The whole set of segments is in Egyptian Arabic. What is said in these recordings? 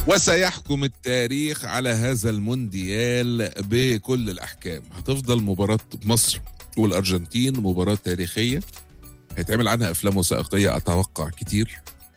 وسيحكم التاريخ على هذا المونديال بكل الأحكام هتفضل مباراة مصر والأرجنتين مباراة تاريخية هيتعمل عنها أفلام وثائقية أتوقع كتير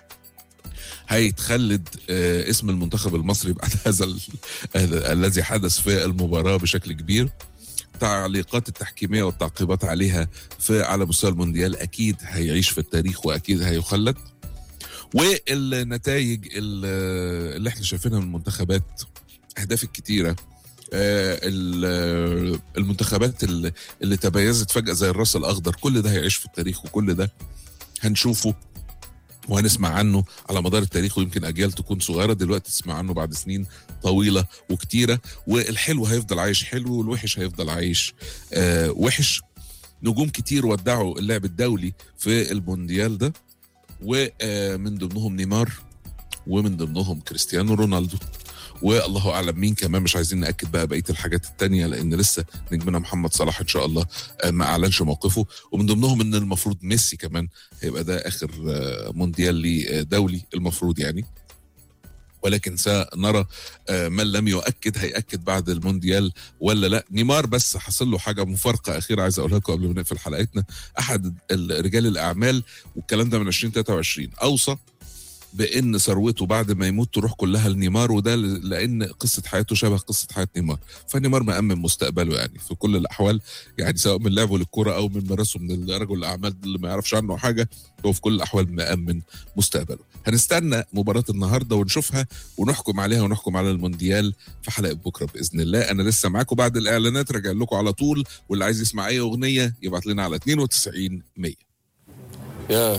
هيتخلد آه، اسم المنتخب المصري بعد هذا ال- ال- الذي حدث في المباراة بشكل كبير تعليقات التحكيمية والتعقيبات عليها في على مستوى المونديال أكيد هيعيش في التاريخ وأكيد هيخلد والنتائج ال- اللي احنا شايفينها من المنتخبات اهداف الكتيره آه، ال- المنتخبات اللي اللي تميزت فجاه زي الراس الاخضر كل ده هيعيش في التاريخ وكل ده هنشوفه وهنسمع عنه على مدار التاريخ ويمكن اجيال تكون صغيره دلوقتي تسمع عنه بعد سنين طويله وكتيره والحلو هيفضل عايش حلو والوحش هيفضل عايش آه وحش نجوم كتير ودعوا اللعب الدولي في المونديال ده ومن ضمنهم نيمار ومن ضمنهم كريستيانو رونالدو والله اعلم مين كمان مش عايزين ناكد بقى بقيه الحاجات التانية لان لسه نجمنا محمد صلاح ان شاء الله آه، ما اعلنش موقفه ومن ضمنهم ان المفروض ميسي كمان هيبقى ده اخر آه، مونديال ليه آه، دولي المفروض يعني ولكن سنرى آه، من لم يؤكد هيأكد بعد المونديال ولا لا نيمار بس حصل له حاجه مفارقه اخيره عايز اقولها لكم قبل ما نقفل حلقتنا احد ال- رجال الاعمال والكلام ده من 2023 اوصى بان ثروته بعد ما يموت تروح كلها لنيمار وده ل- لان قصه حياته شبه قصه حياه نيمار فنيمار مأمن مستقبله يعني في كل الاحوال يعني سواء من لعبه للكره او من ميراثه من رجل الاعمال اللي ما يعرفش عنه حاجه هو في كل الاحوال مأمن مستقبله هنستنى مباراه النهارده ونشوفها ونحكم عليها ونحكم على المونديال في حلقه بكره باذن الله انا لسه معاكم بعد الاعلانات راجع لكم على طول واللي عايز يسمع اي اغنيه يبعت لنا على 92 100 يا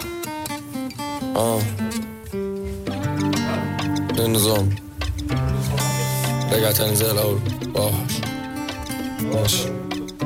اه ايه النظام رجع تاني زي الاول اوحش ماشي